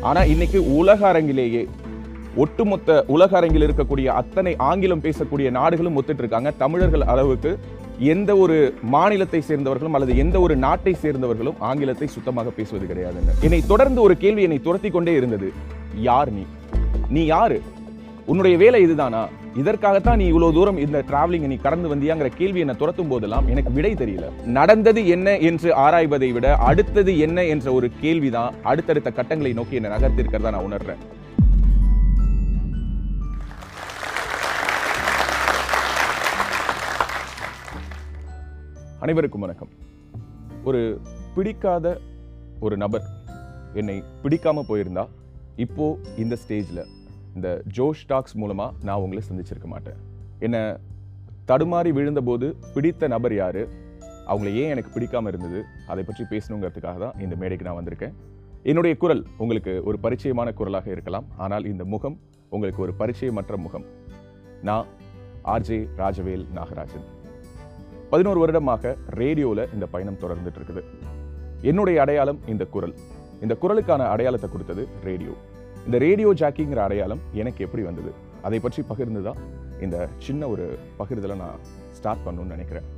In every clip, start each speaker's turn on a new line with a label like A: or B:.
A: ஆனா இன்னைக்கு உலக அரங்கிலேயே ஒட்டுமொத்த உலக அரங்கில் இருக்கக்கூடிய அத்தனை ஆங்கிலம் பேசக்கூடிய நாடுகளும் ஒத்துட்டு இருக்காங்க தமிழர்கள் அளவுக்கு எந்த ஒரு மாநிலத்தை சேர்ந்தவர்களும் அல்லது எந்த ஒரு நாட்டை சேர்ந்தவர்களும் ஆங்கிலத்தை சுத்தமாக பேசுவது கிடையாதுங்க என்னை தொடர்ந்து ஒரு கேள்வி என்னை துரத்தி கொண்டே இருந்தது யார் நீ நீ யாரு உன்னுடைய வேலை இதுதானா இதற்காகத்தான் நீ இவ்வளவு தூரம் இந்த டிராவலிங் நீ கடந்து வந்தியாங்கிற கேள்வி என்னை துரத்தும் போதெல்லாம் எனக்கு விடை தெரியல நடந்தது என்ன என்று ஆராய்வதை விட அடுத்தது என்ன என்ற ஒரு கேள்விதான் அடுத்தடுத்த கட்டங்களை நோக்கி என்னை நகர்த்திருக்கிறதா நான் உணர்றேன் அனைவருக்கும் வணக்கம் ஒரு பிடிக்காத ஒரு நபர் என்னை பிடிக்காம போயிருந்தா இப்போ இந்த ஸ்டேஜ்ல இந்த ஜோஷ் டாக்ஸ் மூலமா நான் உங்களை சந்திச்சிருக்க மாட்டேன் என்னை தடுமாறி விழுந்தபோது பிடித்த நபர் யாரு அவங்கள ஏன் எனக்கு பிடிக்காம இருந்தது அதை பற்றி பேசணுங்கிறதுக்காக தான் இந்த மேடைக்கு நான் வந்திருக்கேன் என்னுடைய குரல் உங்களுக்கு ஒரு பரிச்சயமான குரலாக இருக்கலாம் ஆனால் இந்த முகம் உங்களுக்கு ஒரு பரிச்சயமற்ற முகம் நான் ஆர்ஜே ராஜவேல் நாகராஜன் பதினோரு வருடமாக ரேடியோவில் இந்த பயணம் தொடர்ந்துட்டு இருக்குது என்னுடைய அடையாளம் இந்த குரல் இந்த குரலுக்கான அடையாளத்தை கொடுத்தது ரேடியோ இந்த ரேடியோ ஜாக்கிங்கிற அடையாளம் எனக்கு எப்படி வந்தது அதை பற்றி பகிர்ந்து தான் இந்த சின்ன ஒரு பகிர்தலை நான் ஸ்டார்ட் பண்ணணும்னு நினைக்கிறேன்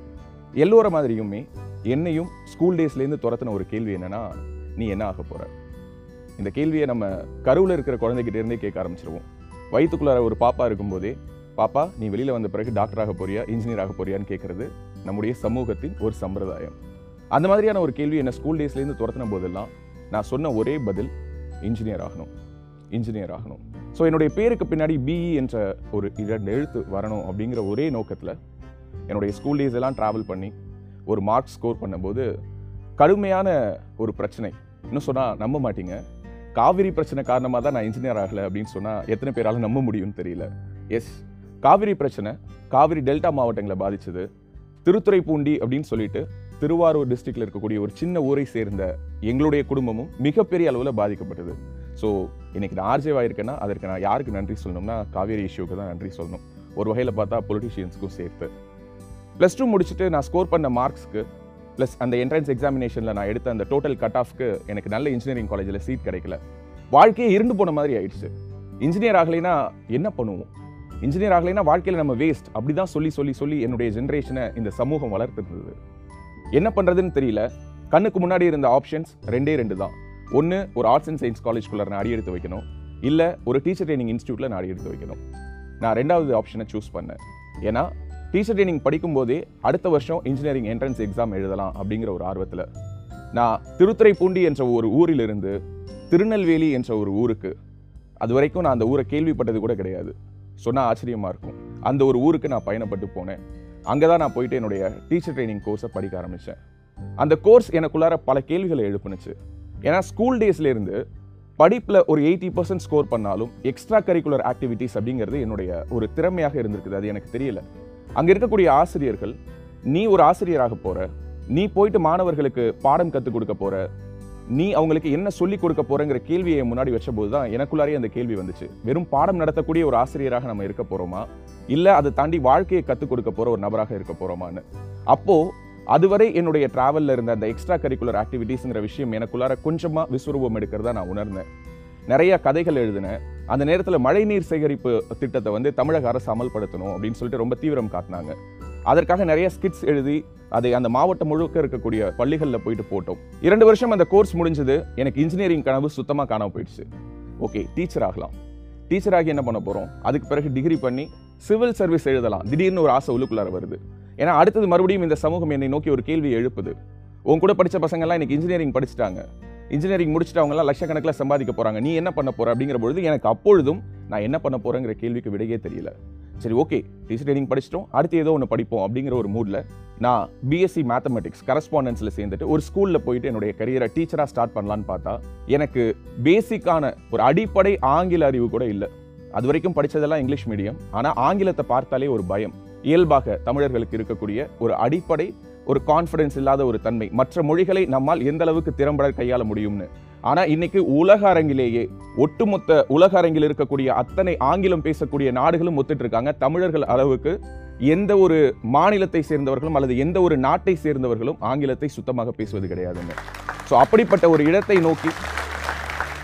A: எல்லோர மாதிரியுமே என்னையும் ஸ்கூல் டேஸ்லேருந்து துரத்தின ஒரு கேள்வி என்னன்னா நீ என்ன ஆக போற இந்த கேள்வியை நம்ம கருவில் இருக்கிற குழந்தைகிட்ட இருந்தே கேட்க ஆரம்பிச்சிருவோம் வயிற்றுக்குள்ளார ஒரு பாப்பா இருக்கும்போதே பாப்பா நீ வெளியில வந்த பிறகு டாக்டர் ஆக போறியா இன்ஜினியர் ஆக போறியான்னு கேட்கறது நம்முடைய சமூகத்தின் ஒரு சம்பிரதாயம் அந்த மாதிரியான ஒரு கேள்வி என்ன ஸ்கூல் டேஸ்லேருந்து துரத்தின போதெல்லாம் நான் சொன்ன ஒரே பதில் இன்ஜினியர் ஆகணும் இன்ஜினியர் ஆகணும் ஸோ என்னுடைய பேருக்கு பின்னாடி பிஇ என்ற ஒரு இரண்டு எழுத்து வரணும் அப்படிங்கிற ஒரே நோக்கத்தில் என்னுடைய ஸ்கூல் டேஸ் எல்லாம் ட்ராவல் பண்ணி ஒரு மார்க் ஸ்கோர் பண்ணும்போது கடுமையான ஒரு பிரச்சனை இன்னும் சொன்னால் நம்ப மாட்டீங்க காவிரி பிரச்சனை காரணமாக தான் நான் இன்ஜினியர் ஆகலை அப்படின்னு சொன்னால் எத்தனை பேரால நம்ப முடியும்னு தெரியல எஸ் காவிரி பிரச்சனை காவிரி டெல்டா மாவட்டங்களை பாதிச்சது திருத்துறைப்பூண்டி அப்படின்னு சொல்லிட்டு திருவாரூர் டிஸ்ட்ரிக்ட்ல இருக்கக்கூடிய ஒரு சின்ன ஊரை சேர்ந்த எங்களுடைய குடும்பமும் மிகப்பெரிய அளவில் பாதிக்கப்பட்டது ஸோ இன்னைக்கு நான் ஆர்ஜேவா இருக்கேன்னா அதற்கு நான் யாருக்கு நன்றி சொல்லணும்னா காவேரி இஷ்யூக்கு தான் நன்றி சொல்லணும் ஒரு வகையில் பார்த்தா பொலிட்டிஷியன்ஸ்க்கும் சேர்த்து ப்ளஸ் டூ முடிச்சுட்டு நான் ஸ்கோர் பண்ண மார்க்ஸ்க்கு ப்ளஸ் அந்த என்ட்ரன்ஸ் எக்ஸாமினேஷனில் நான் எடுத்த அந்த டோட்டல் கட் ஆஃப்க்கு எனக்கு நல்ல இன்ஜினியரிங் காலேஜில் சீட் கிடைக்கல வாழ்க்கையே இருண்டு போன மாதிரி ஆயிடுச்சு இன்ஜினியர் ஆகலைன்னா என்ன பண்ணுவோம் இன்ஜினியர் ஆகலைன்னா வாழ்க்கையில் நம்ம வேஸ்ட் அப்படி தான் சொல்லி சொல்லி சொல்லி என்னுடைய ஜென்ரேஷனை இந்த சமூகம் வளர்த்துருந்தது என்ன பண்ணுறதுன்னு தெரியல கண்ணுக்கு முன்னாடி இருந்த ஆப்ஷன்ஸ் ரெண்டே ரெண்டு தான் ஒன்று ஒரு ஆர்ட்ஸ் அண்ட் சயின்ஸ் காலேஜ்குள்ளே நான் அடி எடுத்து வைக்கணும் இல்லை ஒரு டீச்சர் ட்ரைனிங் இன்ஸ்டியூட்டில் நான் அடி எடுத்து வைக்கணும் நான் ரெண்டாவது ஆப்ஷனை சூஸ் பண்ணேன் ஏன்னா டீச்சர் ட்ரைனிங் படிக்கும்போதே அடுத்த வருஷம் இன்ஜினியரிங் என்ட்ரன்ஸ் எக்ஸாம் எழுதலாம் அப்படிங்கிற ஒரு ஆர்வத்தில் நான் திருத்துறைப்பூண்டி என்ற ஒரு ஊரிலிருந்து திருநெல்வேலி என்ற ஒரு ஊருக்கு அது வரைக்கும் நான் அந்த ஊரை கேள்விப்பட்டது கூட கிடையாது சொன்னால் ஆச்சரியமாக இருக்கும் அந்த ஒரு ஊருக்கு நான் பயணப்பட்டு போனேன் அங்கே தான் நான் போயிட்டு என்னுடைய டீச்சர் ட்ரைனிங் கோர்ஸை படிக்க ஆரம்பித்தேன் அந்த கோர்ஸ் எனக்குள்ளார பல கேள்விகளை எழுப்புனுச்சு ஏன்னா ஸ்கூல் டேஸ்லேருந்து படிப்பில் ஒரு எயிட்டி பர்சன்ட் ஸ்கோர் பண்ணாலும் எக்ஸ்ட்ரா கரிக்குலர் ஆக்டிவிட்டீஸ் அப்படிங்கிறது என்னுடைய ஒரு திறமையாக இருந்திருக்குது அது எனக்கு தெரியல அங்கே இருக்கக்கூடிய ஆசிரியர்கள் நீ ஒரு ஆசிரியராக போற நீ போயிட்டு மாணவர்களுக்கு பாடம் கற்றுக் கொடுக்க போற நீ அவங்களுக்கு என்ன சொல்லி கொடுக்க போறங்கிற கேள்வியை முன்னாடி வச்சபோது தான் எனக்குள்ளாரே அந்த கேள்வி வந்துச்சு வெறும் பாடம் நடத்தக்கூடிய ஒரு ஆசிரியராக நம்ம இருக்க போறோமா இல்ல அதை தாண்டி வாழ்க்கையை கற்றுக் கொடுக்க போற ஒரு நபராக இருக்க போறோமான்னு அப்போ அதுவரை என்னுடைய டிராவல்ல இருந்த அந்த எக்ஸ்ட்ரா கரிக்குலர் ஆக்டிவிட்டீஸ்ங்கிற விஷயம் எனக்குள்ளார கொஞ்சமா விஸ்வரூபம் எடுக்கிறதா நான் உணர்ந்தேன் நிறைய கதைகள் எழுதினேன் அந்த நேரத்தில் மழைநீர் சேகரிப்பு திட்டத்தை வந்து தமிழக அரசு அமல்படுத்தணும் அப்படின்னு சொல்லிட்டு ரொம்ப தீவிரம் காட்டினாங்க அதற்காக நிறைய ஸ்கிட்ஸ் எழுதி அதை அந்த மாவட்டம் முழுக்க இருக்கக்கூடிய பள்ளிகளில் போயிட்டு போட்டோம் இரண்டு வருஷம் அந்த கோர்ஸ் முடிஞ்சது எனக்கு இன்ஜினியரிங் கனவு சுத்தமாக காணாம போயிடுச்சு ஓகே டீச்சர் ஆகலாம் டீச்சர் ஆகி என்ன பண்ண போகிறோம் அதுக்கு பிறகு டிகிரி பண்ணி சிவில் சர்வீஸ் எழுதலாம் திடீர்னு ஒரு ஆசை உள்ளுக்குள்ளார வருது ஏன்னா அடுத்தது மறுபடியும் இந்த சமூகம் என்னை நோக்கி ஒரு கேள்வி எழுப்புது உன் கூட படிச்ச பசங்கள்லாம் இன்னைக்கு இன்ஜினியரிங் படிச்சுட்டாங்க இன்ஜினியரிங் முடிச்சுட்டு அவங்கலாம் லட்சக்கணக்கில் சம்பாதிக்க போறாங்க நீ என்ன பண்ண போற அப்படிங்கிற பொழுது எனக்கு அப்பொழுதும் நான் என்ன பண்ண போறேங்கிற கேள்விக்கு விடையே தெரியல சரி ஓகே டீச்சர் ட்ரைனிங் படிச்சிட்டோம் அடுத்து ஏதோ ஒன்று படிப்போம் அப்படிங்கிற ஒரு மூட்ல நான் பிஎஸ்சி மேத்தமெட்டிக்ஸ் கரஸ்பாண்டன்ஸில் சேர்ந்துட்டு ஒரு ஸ்கூலில் போயிட்டு என்னுடைய கரியரை டீச்சராக ஸ்டார்ட் பண்ணலான்னு பார்த்தா எனக்கு பேசிக்கான ஒரு அடிப்படை ஆங்கில அறிவு கூட இல்லை அது வரைக்கும் படிச்சதெல்லாம் இங்கிலீஷ் மீடியம் ஆனால் ஆங்கிலத்தை பார்த்தாலே ஒரு பயம் இயல்பாக தமிழர்களுக்கு இருக்கக்கூடிய ஒரு அடிப்படை ஒரு கான்ஃபிடன்ஸ் இல்லாத ஒரு தன்மை மற்ற மொழிகளை நம்மால் எந்த அளவுக்கு திறம்பட கையாள முடியும்னு ஆனா இன்னைக்கு உலக அரங்கிலேயே ஒட்டுமொத்த உலக அரங்கில் இருக்கக்கூடிய அத்தனை ஆங்கிலம் பேசக்கூடிய நாடுகளும் ஒத்துட்டு இருக்காங்க தமிழர்கள் அளவுக்கு எந்த ஒரு மாநிலத்தை சேர்ந்தவர்களும் அல்லது எந்த ஒரு நாட்டை சேர்ந்தவர்களும் ஆங்கிலத்தை சுத்தமாக பேசுவது கிடையாதுங்க ஸோ அப்படிப்பட்ட ஒரு இடத்தை நோக்கி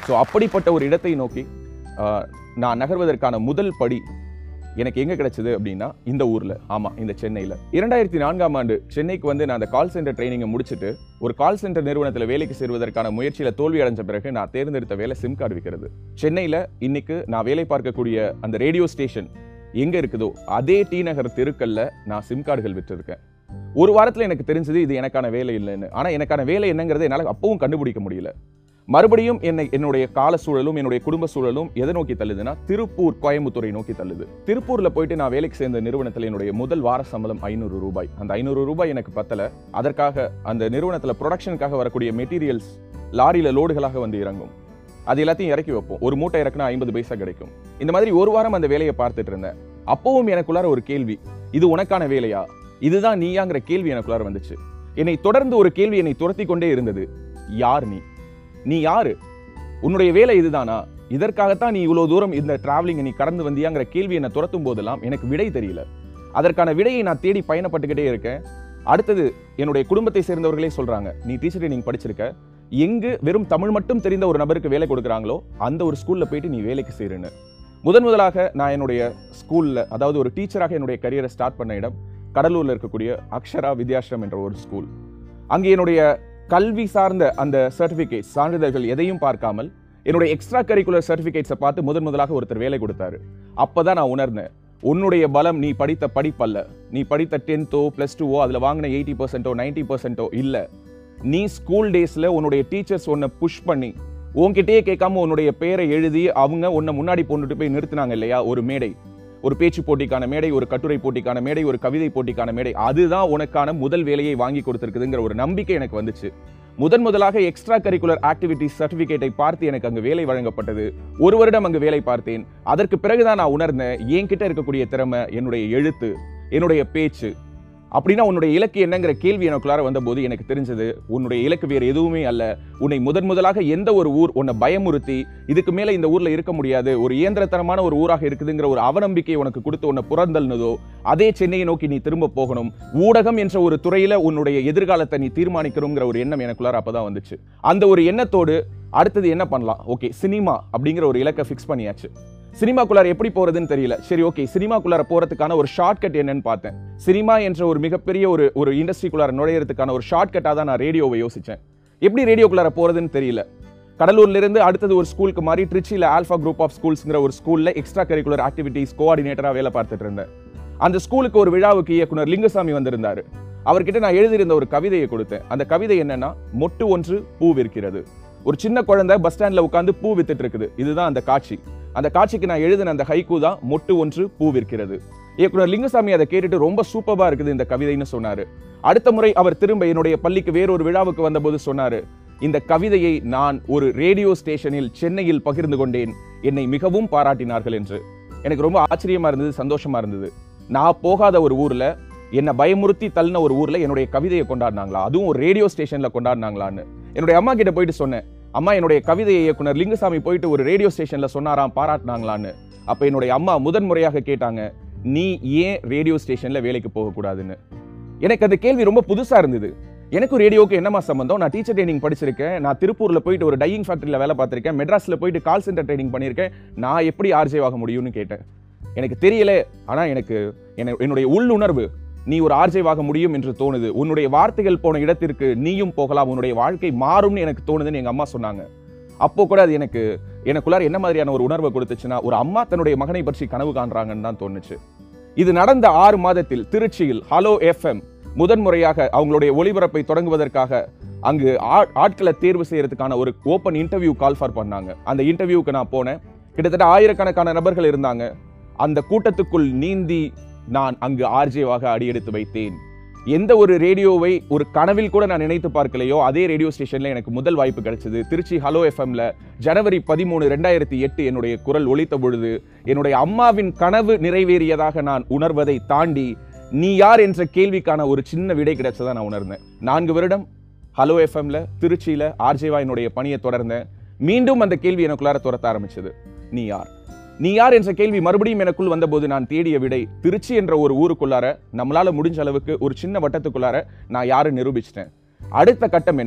A: ஸோ அப்படிப்பட்ட ஒரு இடத்தை நோக்கி ஆஹ், நான் நகர்வதற்கான முதல் படி எனக்கு எங்க கிடைச்சது அப்படின்னா இந்த ஊர்ல ஆமா இந்த சென்னையில இரண்டாயிரத்தி நான்காம் ஆண்டு சென்னைக்கு வந்து நான் அந்த கால் சென்டர் ட்ரைனிங்கை முடிச்சுட்டு ஒரு கால் சென்டர் நிறுவனத்தில் வேலைக்கு சேர்வதற்கான முயற்சியில தோல்வி அடைஞ்ச பிறகு நான் தேர்ந்தெடுத்த வேலை சிம் கார்டு விற்கிறது சென்னையில இன்னைக்கு நான் வேலை பார்க்கக்கூடிய அந்த ரேடியோ ஸ்டேஷன் எங்க இருக்குதோ அதே டி நகர் தெருக்கல்ல நான் சிம் கார்டுகள் விற்றிருக்கேன் ஒரு வாரத்துல எனக்கு தெரிஞ்சது இது எனக்கான வேலை இல்லைன்னு ஆனா எனக்கான வேலை என்னங்கிறத என்னால அப்பவும் கண்டுபிடிக்க முடியல மறுபடியும் என்னை என்னுடைய கால சூழலும் என்னுடைய குடும்ப சூழலும் எதை நோக்கி தள்ளுதுன்னா திருப்பூர் கோயம்புத்தூரை நோக்கி தள்ளுது திருப்பூர்ல போயிட்டு நான் வேலைக்கு சேர்ந்த நிறுவனத்தில் என்னுடைய முதல் வார சம்பளம் ஐநூறு ரூபாய் அந்த ஐநூறு ரூபாய் எனக்கு பத்தல அதற்காக அந்த நிறுவனத்துல ப்ரொடக்ஷனுக்காக வரக்கூடிய மெட்டீரியல்ஸ் லாரியில லோடுகளாக வந்து இறங்கும் அது எல்லாத்தையும் இறக்கி வைப்போம் ஒரு மூட்டை இறக்குனா ஐம்பது பைசா கிடைக்கும் இந்த மாதிரி ஒரு வாரம் அந்த வேலையை பார்த்துட்டு இருந்தேன் அப்பவும் எனக்குள்ளார ஒரு கேள்வி இது உனக்கான வேலையா இதுதான் நீயாங்கிற கேள்வி எனக்குள்ளார வந்துச்சு என்னை தொடர்ந்து ஒரு கேள்வி என்னை துரத்தி கொண்டே இருந்தது யார் நீ நீ யாரு உன்னுடைய வேலை இதுதானா இதற்காகத்தான் நீ இவ்வளவு தூரம் இந்த டிராவலிங் நீ கடந்து வந்தியாங்கிற கேள்வி என்னை துரத்தும் போதெல்லாம் எனக்கு விடை தெரியல அதற்கான விடையை நான் தேடி பயணப்பட்டுக்கிட்டே இருக்கேன் அடுத்தது என்னுடைய குடும்பத்தை சேர்ந்தவர்களே சொல்றாங்க நீ டீச்சர் ட்ரைனிங் படிச்சிருக்க எங்கு வெறும் தமிழ் மட்டும் தெரிந்த ஒரு நபருக்கு வேலை கொடுக்குறாங்களோ அந்த ஒரு ஸ்கூல்ல போயிட்டு நீ வேலைக்கு சேருன்னு முதன் முதலாக நான் என்னுடைய ஸ்கூல்ல அதாவது ஒரு டீச்சராக என்னுடைய கரியரை ஸ்டார்ட் பண்ண இடம் கடலூர்ல இருக்கக்கூடிய அக்ஷரா வித்யாஷ்ரம் என்ற ஒரு ஸ்கூல் அங்கே என்னுடைய கல்வி சார்ந்த அந்த சர்டிபிகேட் சான்றிதழ்கள் எதையும் பார்க்காமல் என்னுடைய எக்ஸ்ட்ரா கரிக்குலர் சர்டிபிகேட்ஸை பார்த்து முதன் முதலாக ஒருத்தர் வேலை கொடுத்தாரு அப்பதான் நான் உணர்ந்தேன் உன்னுடைய பலம் நீ படித்த படிப்பல்ல நீ படித்த டென்த்தோ ப்ளஸ் டூவோ அதில் வாங்கின எயிட்டி பர்சன்ட்டோ நைன்டி பர்சன்ட்டோ இல்லை நீ ஸ்கூல் டேஸில் உன்னுடைய டீச்சர்ஸ் உன்னை புஷ் பண்ணி உன்கிட்டயே கேட்காம உன்னுடைய பேரை எழுதி அவங்க உன்னை முன்னாடி கொண்டுட்டு போய் நிறுத்தினாங்க இல்லையா ஒரு மேடை ஒரு பேச்சு போட்டிக்கான மேடை ஒரு கட்டுரை போட்டிக்கான மேடை ஒரு கவிதை போட்டிக்கான மேடை அதுதான் உனக்கான முதல் வேலையை வாங்கி கொடுத்திருக்குதுங்கிற ஒரு நம்பிக்கை எனக்கு வந்துச்சு முதன் முதலாக எக்ஸ்ட்ரா கரிக்குலர் ஆக்டிவிட்டிஸ் சர்டிபிகேட்டை பார்த்து எனக்கு அங்கு வேலை வழங்கப்பட்டது ஒரு வருடம் அங்கு வேலை பார்த்தேன் அதற்கு பிறகுதான் நான் உணர்ந்தேன் என்கிட்ட இருக்கக்கூடிய திறமை என்னுடைய எழுத்து என்னுடைய பேச்சு அப்படின்னா உன்னுடைய இலக்கு என்னங்கிற கேள்வி எனக்குள்ளார வந்தபோது எனக்கு தெரிஞ்சது உன்னுடைய இலக்கு வேறு எதுவுமே அல்ல உன்னை முதன் முதலாக எந்த ஒரு ஊர் உன்னை பயமுறுத்தி இதுக்கு மேல இந்த ஊர்ல இருக்க முடியாது ஒரு இயந்திரத்தனமான ஒரு ஊராக இருக்குதுங்கிற ஒரு அவநம்பிக்கை உனக்கு கொடுத்து உன்னை புறந்தள்னதோ அதே சென்னையை நோக்கி நீ திரும்ப போகணும் ஊடகம் என்ற ஒரு துறையில உன்னுடைய எதிர்காலத்தை நீ தீர்மானிக்கணுங்கிற ஒரு எண்ணம் எனக்குள்ளார அப்பதான் வந்துச்சு அந்த ஒரு எண்ணத்தோடு அடுத்தது என்ன பண்ணலாம் ஓகே சினிமா அப்படிங்கிற ஒரு இலக்கை ஃபிக்ஸ் பண்ணியாச்சு சினிமாக்குள்ளார எப்படி போறதுன்னு தெரியல சரி ஓகே சினிமாக்குள்ளார போறதுக்கான ஒரு ஷார்ட்கட் என்னன்னு பார்த்தேன் சினிமா என்ற ஒரு மிகப்பெரிய ஒரு ஒரு இண்டஸ்ட்ரிக்குள்ளார நுழையறதுக்கான ஒரு ஷார்ட்கட்டாக தான் நான் ரேடியோவை யோசிச்சேன் எப்படி ரேடியோக்குள்ளார போறதுன்னு தெரியல கடலூர்ல இருந்து அடுத்தது ஒரு ஸ்கூலுக்கு மாறி ட்ரிச்சியில் ஆல்ஃபா குரூப் ஆஃப் ஸ்கூல்ஸ்ங்கிற ஒரு ஸ்கூல்ல எக்ஸ்ட்ரா கரிக்குலர் ஆக்டிவிட்டீஸ் கோஆர்டினேட்டரா வேலை பார்த்துட்டு இருந்தேன் அந்த ஸ்கூலுக்கு ஒரு விழாவுக்கு இயக்குனர் லிங்கசாமி வந்திருந்தாரு அவர்கிட்ட நான் எழுதியிருந்த ஒரு கவிதையை கொடுத்தேன் அந்த கவிதை என்னன்னா மொட்டு ஒன்று பூ விற்கிறது ஒரு சின்ன குழந்தை பஸ் ஸ்டாண்ட்ல உட்காந்து பூ வித்துட்டு இருக்குது இதுதான் அந்த காட்சி அந்த காட்சிக்கு நான் எழுதின அந்த ஹைக்கூ தான் மொட்டு ஒன்று பூ விற்கிறது இயக்குனர் லிங்கசாமி அதை கேட்டுட்டு ரொம்ப சூப்பரா இருக்குது இந்த கவிதைன்னு சொன்னாரு அடுத்த முறை அவர் திரும்ப என்னுடைய பள்ளிக்கு வேறொரு விழாவுக்கு வந்தபோது சொன்னாரு இந்த கவிதையை நான் ஒரு ரேடியோ ஸ்டேஷனில் சென்னையில் பகிர்ந்து கொண்டேன் என்னை மிகவும் பாராட்டினார்கள் என்று எனக்கு ரொம்ப ஆச்சரியமா இருந்தது சந்தோஷமா இருந்தது நான் போகாத ஒரு ஊர்ல என்னை பயமுறுத்தி தள்ளின ஒரு ஊர்ல என்னுடைய கவிதையை கொண்டாடினாங்களா அதுவும் ஒரு ரேடியோ ஸ்டேஷன்ல கொண்டாடினாங்களான்னு என்னுடைய அம்மா கிட்ட போயிட்டு சொன்னேன் அம்மா என்னுடைய கவிதையை இயக்குனர் லிங்குசாமி போயிட்டு ஒரு ரேடியோ ஸ்டேஷன்ல சொன்னாராம் பாராட்டினாங்களான்னு அப்ப என்னுடைய அம்மா முதன் முறையாக கேட்டாங்க நீ ஏன் ரேடியோ ஸ்டேஷன்ல வேலைக்கு போகக்கூடாதுன்னு எனக்கு அந்த கேள்வி ரொம்ப புதுசா இருந்தது எனக்கும் ரேடியோக்கு என்னமா சம்பந்தம் நான் டீச்சர் ட்ரைனிங் படிச்சிருக்கேன் நான் திருப்பூர்ல போயிட்டு ஒரு டையிங் ஃபேக்டரியில் வேலை பார்த்திருக்கேன் மெட்ராஸ்ல போயிட்டு கால் சென்டர் ட்ரைனிங் பண்ணியிருக்கேன் நான் எப்படி ஆர்ஜே ஆக முடியும்னு கேட்டேன் எனக்கு தெரியல ஆனா எனக்கு என்ன- என்னுடைய உள்ளுணர்வு நீ ஒரு ஆர்ஜேவாக முடியும் என்று தோணுது உன்னுடைய வார்த்தைகள் போன இடத்திற்கு நீயும் போகலாம் உன்னுடைய வாழ்க்கை மாறும்னு எனக்கு தோணுதுன்னு எங்க அம்மா சொன்னாங்க அப்போ கூட அது எனக்கு எனக்குள்ளார என்ன மாதிரியான ஒரு உணர்வை கொடுத்துச்சுன்னா ஒரு அம்மா தன்னுடைய மகனை பற்றி கனவு காண்றாங்கன்னு தான் தோணுச்சு இது நடந்த ஆறு மாதத்தில் திருச்சியில் ஹலோ எஃப்எம் முதன்முறையாக அவங்களுடைய ஒளிபரப்பை தொடங்குவதற்காக அங்கு ஆ- ஆட்களை தேர்வு செய்யறதுக்கான ஒரு ஓப்பன் இன்டர்வியூ கால் ஃபார் பண்ணாங்க அந்த இன்டர்வியூக்கு நான் போனேன் கிட்டத்தட்ட ஆயிரக்கணக்கான நபர்கள் இருந்தாங்க அந்த கூட்டத்துக்குள் நீந்தி நான் அங்கு ஆர்ஜேவாக அடியெடுத்து வைத்தேன் எந்த ஒரு ரேடியோவை ஒரு கனவில் கூட நான் நினைத்து பார்க்கலையோ அதே ரேடியோ ஸ்டேஷன்ல எனக்கு முதல் வாய்ப்பு கிடைச்சது திருச்சி ஹலோ எஃப்எம்ல ஜனவரி பதிமூணு ரெண்டாயிரத்தி எட்டு என்னுடைய குரல் ஒலித்த பொழுது என்னுடைய அம்மாவின் கனவு நிறைவேறியதாக நான் உணர்வதை தாண்டி நீ யார் என்ற கேள்விக்கான ஒரு சின்ன விடை கிடைச்சதா நான் உணர்ந்தேன் நான்கு வருடம் ஹலோ எஃப்எம்ல திருச்சியில ஆர்ஜேவா என்னுடைய பணியை தொடர்ந்தேன் மீண்டும் அந்த கேள்வி எனக்குள்ளார துரத்த ஆரம்பிச்சது நீ யார் நீ யார் என்ற கேள்வி மறுபடியும் எனக்குள் வந்தபோது நான் தேடிய விடை திருச்சி என்ற ஒரு ஊருக்குள்ளார நம்மளால முடிஞ்ச அளவுக்கு ஒரு சின்ன வட்டத்துக்குள்ளார நான் யாரு நிரூபிச்சிட்டேன் அடுத்த கட்டம் என்ன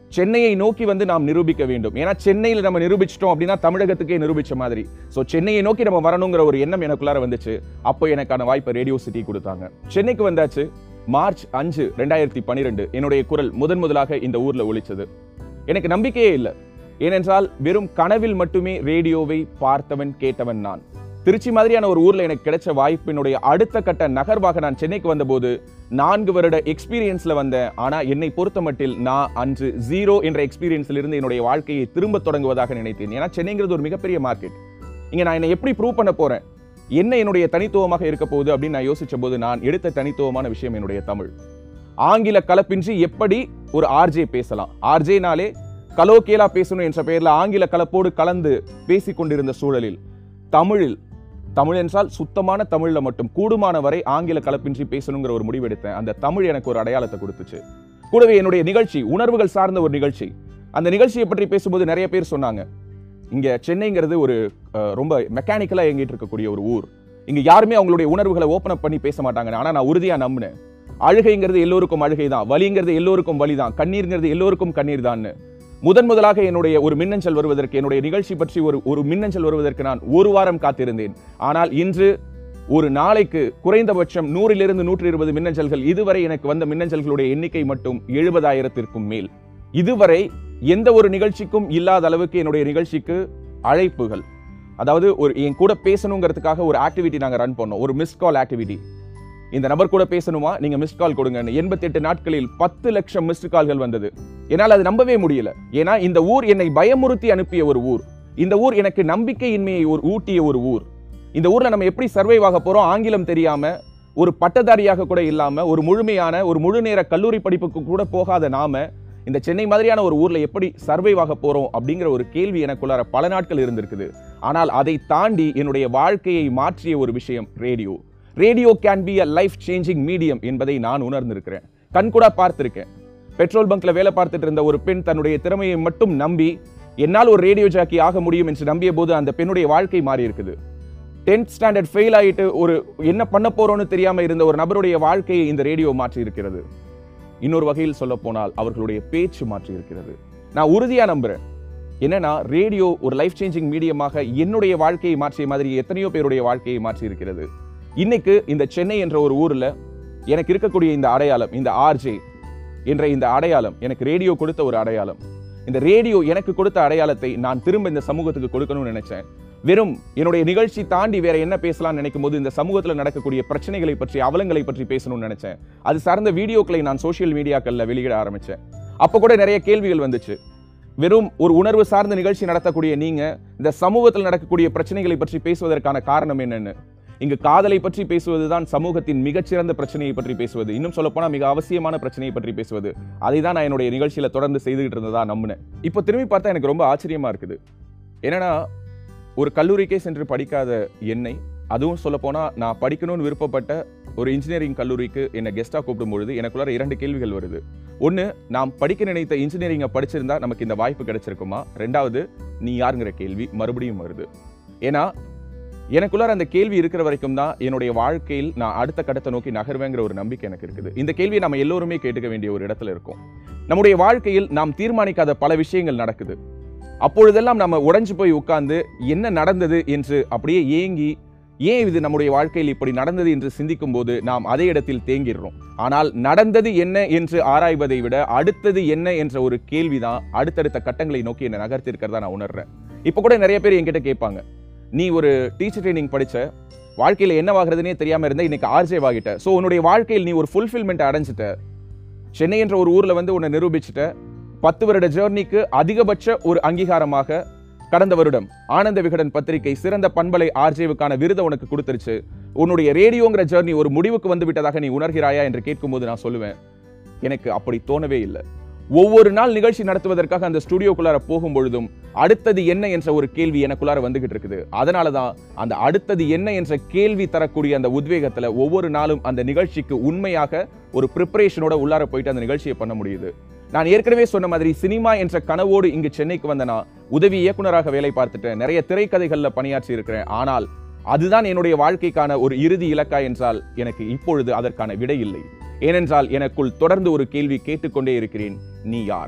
A: சென்னையை நோக்கி வந்து நாம் நிரூபிக்க வேண்டும் ஏன்னா சென்னையில் நம்ம நிரூபிச்சிட்டோம் அப்படின்னா தமிழகத்துக்கே நிரூபிச்ச மாதிரி ஸோ சென்னையை நோக்கி நம்ம வரணுங்கிற ஒரு எண்ணம் எனக்குள்ளார வந்துச்சு அப்போ எனக்கான வாய்ப்பை ரேடியோ சிட்டி கொடுத்தாங்க சென்னைக்கு வந்தாச்சு மார்ச் அஞ்சு ரெண்டாயிரத்தி பன்னிரெண்டு என்னுடைய குரல் முதன் முதலாக இந்த ஊர்ல ஒலிச்சது எனக்கு நம்பிக்கையே இல்லை ஏனென்றால் வெறும் கனவில் மட்டுமே ரேடியோவை பார்த்தவன் கேட்டவன் நான் திருச்சி மாதிரியான ஒரு ஊர்ல எனக்கு கிடைச்ச வாய்ப்பினுடைய அடுத்த கட்ட நகர்வாக நான் சென்னைக்கு வந்தபோது நான்கு வருட எக்ஸ்பீரியன்ஸ்ல வந்தேன் ஆனா என்னை பொறுத்த மட்டில் நான் அன்று ஜீரோ என்ற எக்ஸ்பீரியன்ஸ்ல இருந்து என்னுடைய வாழ்க்கையை திரும்ப தொடங்குவதாக நினைத்தேன் ஏன்னா சென்னைங்கிறது ஒரு மிகப்பெரிய மார்க்கெட் இங்க நான் என்னை எப்படி ப்ரூவ் பண்ண போறேன் என்ன என்னுடைய தனித்துவமாக இருக்க போகுது அப்படின்னு நான் யோசிச்ச போது நான் எடுத்த தனித்துவமான விஷயம் என்னுடைய தமிழ் ஆங்கில கலப்பின்றி எப்படி ஒரு ஆர்ஜே பேசலாம் ஆர்ஜேனாலே கலோக்கியலா பேசணும் என்ற பெயர்ல ஆங்கில கலப்போடு கலந்து பேசிக் கொண்டிருந்த சூழலில் தமிழில் தமிழ் என்றால் சுத்தமான தமிழ்ல மட்டும் கூடுமான வரை ஆங்கில கலப்பின்றி பேசணுங்கிற ஒரு முடிவு எடுத்தேன் அந்த தமிழ் எனக்கு ஒரு அடையாளத்தை கொடுத்துச்சு கூடவே என்னுடைய நிகழ்ச்சி உணர்வுகள் சார்ந்த ஒரு நிகழ்ச்சி அந்த நிகழ்ச்சியை பற்றி பேசும்போது நிறைய பேர் சொன்னாங்க இங்க சென்னைங்கிறது ஒரு அஹ், ரொம்ப மெக்கானிக்கலா இயங்கிட்டு இருக்கக்கூடிய ஒரு ஊர் இங்க யாருமே அவங்களுடைய உணர்வுகளை ஓப்பன் அப் பண்ணி பேச மாட்டாங்க ஆனா நான் உறுதியா நம்பினேன் அழுகைங்கிறது எல்லோருக்கும் அழுகை தான் வலிங்கிறது எல்லோருக்கும் வலி தான் கண்ணீர்ங்கிறது எல்லோருக்கும் கண்ணீர் தான்னு முதன் முதலாக என்னுடைய ஒரு மின்னஞ்சல் வருவதற்கு என்னுடைய நிகழ்ச்சி பற்றி ஒரு ஒரு மின்னஞ்சல் வருவதற்கு நான் ஒரு வாரம் காத்திருந்தேன் ஆனால் இன்று ஒரு நாளைக்கு குறைந்தபட்சம் நூறிலிருந்து நூற்றி இருபது மின்னஞ்சல்கள் இதுவரை எனக்கு வந்த மின்னஞ்சல்களுடைய எண்ணிக்கை மட்டும் எழுபதாயிரத்திற்கும் மேல் இதுவரை எந்த ஒரு நிகழ்ச்சிக்கும் இல்லாத அளவுக்கு என்னுடைய நிகழ்ச்சிக்கு அழைப்புகள் அதாவது ஒரு என் கூட பேசணுங்கிறதுக்காக ஒரு ஆக்டிவிட்டி நாங்க ரன் பண்ணோம் ஒரு மிஸ் கால் ஆக்டிவிட்டி இந்த நபர் கூட பேசணுமா நீங்க மிஸ் கால் கொடுங்கன்னு எண்பத்தெட்டு நாட்களில் பத்து லட்சம் மிஸ்டு கால்கள் வந்தது என்னால் அது நம்பவே முடியல ஏன்னா இந்த ஊர் என்னை பயமுறுத்தி அனுப்பிய ஒரு ஊர் இந்த ஊர் எனக்கு நம்பிக்கையின்மையை ஒரு ஊட்டிய ஒரு ஊர் இந்த ஊர்ல நம்ம எப்படி சர்வைவ் ஆக போறோம் ஆங்கிலம் தெரியாம ஒரு பட்டதாரியாக கூட இல்லாம ஒரு முழுமையான ஒரு முழு நேர கல்லூரி படிப்புக்கு கூட போகாத நாம இந்த சென்னை மாதிரியான ஒரு ஊர்ல எப்படி சர்வைவ் ஆக போறோம் அப்படிங்கிற ஒரு கேள்வி எனக்குள்ளார பல நாட்கள் இருந்திருக்குது ஆனால் அதை தாண்டி என்னுடைய வாழ்க்கையை மாற்றிய ஒரு விஷயம் radio radio can be a life changing medium என்பதை நான் உணர்ந்திருக்கிறேன் கண்கூடா பார்த்திருக்கேன் பெட்ரோல் பங்க்ல வேலை பார்த்துட்டு இருந்த ஒரு பெண் தன்னுடைய திறமையை மட்டும் நம்பி என்னால் ஒரு ரேடியோ ஜாக்கி ஆக முடியும் என்று நம்பிய போது அந்த பெண்ணுடைய வாழ்க்கை மாறி இருக்குது டென்த் ஸ்டாண்டர்ட் ஃபெயில் ஆயிட்டு ஒரு என்ன பண்ண போறோம்னு தெரியாம இருந்த ஒரு நபருடைய வாழ்க்கையை இந்த ரேடியோ மாற்றி இருக்கிறது இன்னொரு வகையில் சொல்ல போனால் அவர்களுடைய பேச்சு மாற்றி இருக்கிறது நான் உறுதியா நம்புறேன் என்னன்னா ரேடியோ ஒரு லைஃப் சேஞ்சிங் மீடியமாக என்னுடைய வாழ்க்கையை மாற்றிய மாதிரி எத்தனையோ பேருடைய வாழ்க்கையை மாற்றி இருக்கிறது இன்னைக்கு இந்த சென்னை என்ற ஒரு ஊர்ல எனக்கு இருக்கக்கூடிய இந்த அடையாளம் இந்த ஆர்ஜே என்ற இந்த அடையாளம் எனக்கு ரேடியோ கொடுத்த ஒரு அடையாளம் இந்த ரேடியோ எனக்கு கொடுத்த அடையாளத்தை நான் திரும்ப இந்த சமூகத்துக்கு கொடுக்கணும்னு நினைச்சேன் வெறும் என்னுடைய நிகழ்ச்சி தாண்டி வேற என்ன பேசலாம்னு நினைக்கும் போது இந்த சமூகத்துல நடக்கக்கூடிய பிரச்சனைகளை பற்றி அவலங்களை பற்றி பேசணும்னு நினைச்சேன் அது சார்ந்த வீடியோக்களை நான் சோஷியல் மீடியாக்கள்ல வெளியிட ஆரம்பிச்சேன் அப்ப கூட நிறைய கேள்விகள் வந்துச்சு வெறும் ஒரு உணர்வு சார்ந்த நிகழ்ச்சி நடத்தக்கூடிய நீங்க இந்த சமூகத்தில் நடக்கக்கூடிய பிரச்சனைகளை பற்றி பேசுவதற்கான காரணம் என்னன்னு இங்கு காதலை பற்றி பேசுவதுதான் சமூகத்தின் மிகச்சிறந்த பிரச்சனையை பற்றி பேசுவது இன்னும் சொல்லப்போனா மிக அவசியமான பிரச்சனையை பற்றி பேசுவது அதை தான் நான் என்னுடைய நிகழ்ச்சியில தொடர்ந்து செய்துகிட்டு இருந்ததா நம்பினேன் இப்போ திரும்பி பார்த்தா எனக்கு ரொம்ப ஆச்சரியமா இருக்குது என்னன்னா ஒரு கல்லூரிக்கே சென்று படிக்காத என்னை அதுவும் சொல்லப்போனா நான் படிக்கணும்னு விருப்பப்பட்ட ஒரு இன்ஜினியரிங் கல்லூரிக்கு என்னை கெஸ்ட்டாக கூப்பிடும் பொழுது எனக்குள்ளார இரண்டு கேள்விகள் வருது ஒன்று நாம் படிக்க நினைத்த இன்ஜினியரிங்கை படிச்சிருந்தா நமக்கு இந்த வாய்ப்பு கிடைச்சிருக்குமா ரெண்டாவது நீ யாருங்கிற கேள்வி மறுபடியும் வருது ஏன்னா எனக்குள்ளார அந்த கேள்வி இருக்கிற வரைக்கும் தான் என்னுடைய வாழ்க்கையில் நான் அடுத்த கட்டத்தை நோக்கி நகர்வேங்கிற ஒரு நம்பிக்கை எனக்கு இருக்குது இந்த கேள்வியை நம்ம எல்லோருமே கேட்டுக்க வேண்டிய ஒரு இடத்துல இருக்கோம் நம்முடைய வாழ்க்கையில் நாம் தீர்மானிக்காத பல விஷயங்கள் நடக்குது அப்பொழுதெல்லாம் நம்ம உடைஞ்சு போய் உட்கார்ந்து என்ன நடந்தது என்று அப்படியே ஏங்கி ஏன் இது நம்முடைய வாழ்க்கையில் இப்படி நடந்தது என்று சிந்திக்கும் போது நாம் அதே இடத்தில் தேங்கிடுறோம் ஆனால் நடந்தது என்ன என்று ஆராய்வதை விட அடுத்தது என்ன என்ற ஒரு கேள்விதான் அடுத்தடுத்த கட்டங்களை நோக்கி என்னை நகர்த்திருக்கிறதா நான் உணர்றேன் இப்போ கூட நிறைய பேர் என்கிட்ட கேட்பாங்க நீ ஒரு டீச்சர் ட்ரைனிங் படிச்ச வாழ்க்கையில என்னவாகிறதுனே தெரியாம இருந்த இன்னைக்கு ஆர்ஜே ஆகிட்ட ஸோ உன்னுடைய வாழ்க்கையில் நீ ஒரு ஃபுல்ஃபில்மெண்ட் அடைஞ்சிட்ட சென்னை என்ற ஒரு ஊர்ல வந்து உன்னை நிரூபிச்சிட்ட பத்து வருட ஜேர்னிக்கு அதிகபட்ச ஒரு அங்கீகாரமாக கடந்த வருடம் ஆனந்த விகடன் பத்திரிகை சிறந்த பண்பலை ஆர்ஜேவுக்கான விருதை உனக்கு கொடுத்துருச்சு உன்னுடைய ரேடியோங்கிற ஜேர்னி ஒரு முடிவுக்கு வந்து விட்டதாக நீ உணர்கிறாயா என்று கேட்கும்போது நான் சொல்லுவேன் எனக்கு அப்படி தோணவே இல்லை ஒவ்வொரு நாள் நிகழ்ச்சி நடத்துவதற்காக அந்த ஸ்டுடியோக்குள்ளார போகும் பொழுதும் அடுத்தது என்ன என்ற ஒரு கேள்வி எனக்குள்ளார வந்துகிட்டு இருக்குது அதனால தான் அந்த அடுத்தது என்ன என்ற கேள்வி தரக்கூடிய அந்த உத்வேகத்துல ஒவ்வொரு நாளும் அந்த நிகழ்ச்சிக்கு உண்மையாக ஒரு ப்ரிப்பரேஷனோட உள்ளார போயிட்டு அந்த நிகழ்ச்சியை பண்ண முடியுது நான் ஏற்கனவே சொன்ன மாதிரி சினிமா என்ற கனவோடு இங்கு சென்னைக்கு வந்தனா உதவி இயக்குனராக வேலை பார்த்துட்டேன் நிறைய திரைக்கதைகள்ல பணியாற்றி இருக்கிறேன் ஆனால் அதுதான் என்னுடைய வாழ்க்கைக்கான ஒரு இறுதி இலக்கா என்றால் எனக்கு இப்பொழுது அதற்கான விடை இல்லை ஏனென்றால் எனக்குள் தொடர்ந்து ஒரு கேள்வி கேட்டுக்கொண்டே இருக்கிறேன் நீ யார்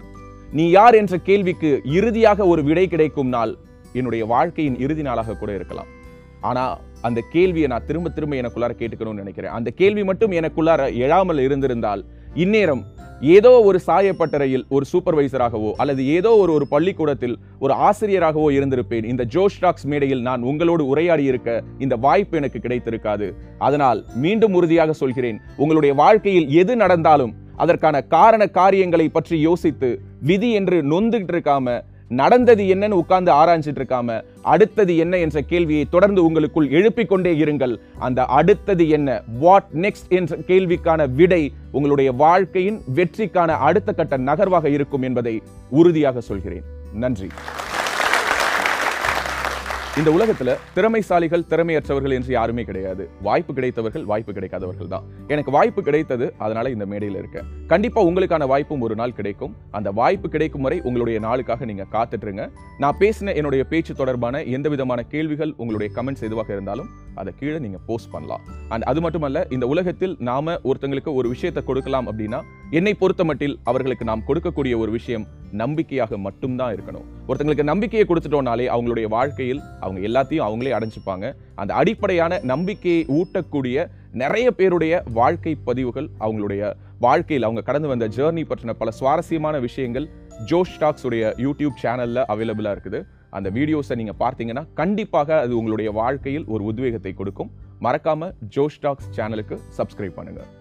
A: நீ யார் என்ற கேள்விக்கு இறுதியாக ஒரு விடை கிடைக்கும் நாள் என்னுடைய வாழ்க்கையின் இறுதி நாளாக கூட இருக்கலாம் ஆனா அந்த கேள்வியை நான் திரும்ப திரும்ப எனக்குள்ளார கேட்டுக்கணும்னு நினைக்கிறேன் அந்த கேள்வி மட்டும் எனக்குள்ளார எழாமல் இருந்திருந்தால் இந்நேரம் ஏதோ ஒரு சாயப்பட்டறையில் ஒரு சூப்பர்வைசராகவோ அல்லது ஏதோ ஒரு ஒரு பள்ளிக்கூடத்தில் ஒரு ஆசிரியராகவோ இருந்திருப்பேன் இந்த ஜோஷ் டாக்ஸ் மேடையில் நான் உங்களோடு உரையாடி இருக்க இந்த வாய்ப்பு எனக்கு கிடைத்திருக்காது அதனால் மீண்டும் உறுதியாக சொல்கிறேன் உங்களுடைய வாழ்க்கையில் எது நடந்தாலும் அதற்கான காரண காரியங்களை பற்றி யோசித்து விதி என்று நொந்துகிட்டு இருக்காம நடந்தது என்னன்னு உட்கார்ந்து ஆராய்ச்சிட்டு இருக்காம அடுத்தது என்ன என்ற கேள்வியை தொடர்ந்து உங்களுக்குள் எழுப்பிக் கொண்டே இருங்கள் அந்த அடுத்தது என்ன வாட் நெக்ஸ்ட் என்ற கேள்விக்கான விடை உங்களுடைய வாழ்க்கையின் வெற்றிக்கான அடுத்த கட்ட நகர்வாக இருக்கும் என்பதை உறுதியாக சொல்கிறேன் நன்றி இந்த உலகத்துல திறமைசாலிகள் திறமையற்றவர்கள் என்று யாருமே கிடையாது வாய்ப்பு கிடைத்தவர்கள் வாய்ப்பு கிடைக்காதவர்கள் தான் எனக்கு வாய்ப்பு கிடைத்தது அதனால இந்த மேடையில் இருக்கேன் கண்டிப்பா உங்களுக்கான வாய்ப்பும் ஒரு நாள் கிடைக்கும் அந்த வாய்ப்பு கிடைக்கும் வரை உங்களுடைய நாளுக்காக நீங்க காத்துட்டுருங்க நான் பேசின என்னுடைய பேச்சு தொடர்பான எந்த விதமான கேள்விகள் உங்களுடைய கமெண்ட்ஸ் எதுவாக இருந்தாலும் அதை கீழே நீங்க போஸ்ட் பண்ணலாம் அண்ட் அது மட்டுமல்ல இந்த உலகத்தில் நாம ஒருத்தங்களுக்கு ஒரு விஷயத்தை கொடுக்கலாம் அப்படின்னா என்னை பொறுத்தமட்டில் அவர்களுக்கு நாம் கொடுக்கக்கூடிய ஒரு விஷயம் நம்பிக்கையாக மட்டும்தான் இருக்கணும் ஒருத்தங்களுக்கு நம்பிக்கையை கொடுத்துட்டோம்னாலே அவங்களுடைய வாழ்க்கையில் அவங்க எல்லாத்தையும் அவங்களே அடைஞ்சுப்பாங்க அந்த அடிப்படையான நம்பிக்கையை ஊட்டக்கூடிய நிறைய பேருடைய வாழ்க்கை பதிவுகள் அவங்களுடைய வாழ்க்கையில் அவங்க கடந்து வந்த ஜேர்னி பற்றின பல சுவாரஸ்யமான விஷயங்கள் ஜோஷ் டாக்ஸ் உடைய யூடியூப் சேனல்ல அவைலபிளா இருக்குது அந்த வீடியோஸை நீங்க பார்த்தீங்கன்னா கண்டிப்பாக அது உங்களுடைய வாழ்க்கையில் ஒரு உத்வேகத்தை கொடுக்கும் மறக்காம ஜோஷ் டாக்ஸ் சேனலுக்கு சப்ஸ்கிரைப் பண்ணுங்க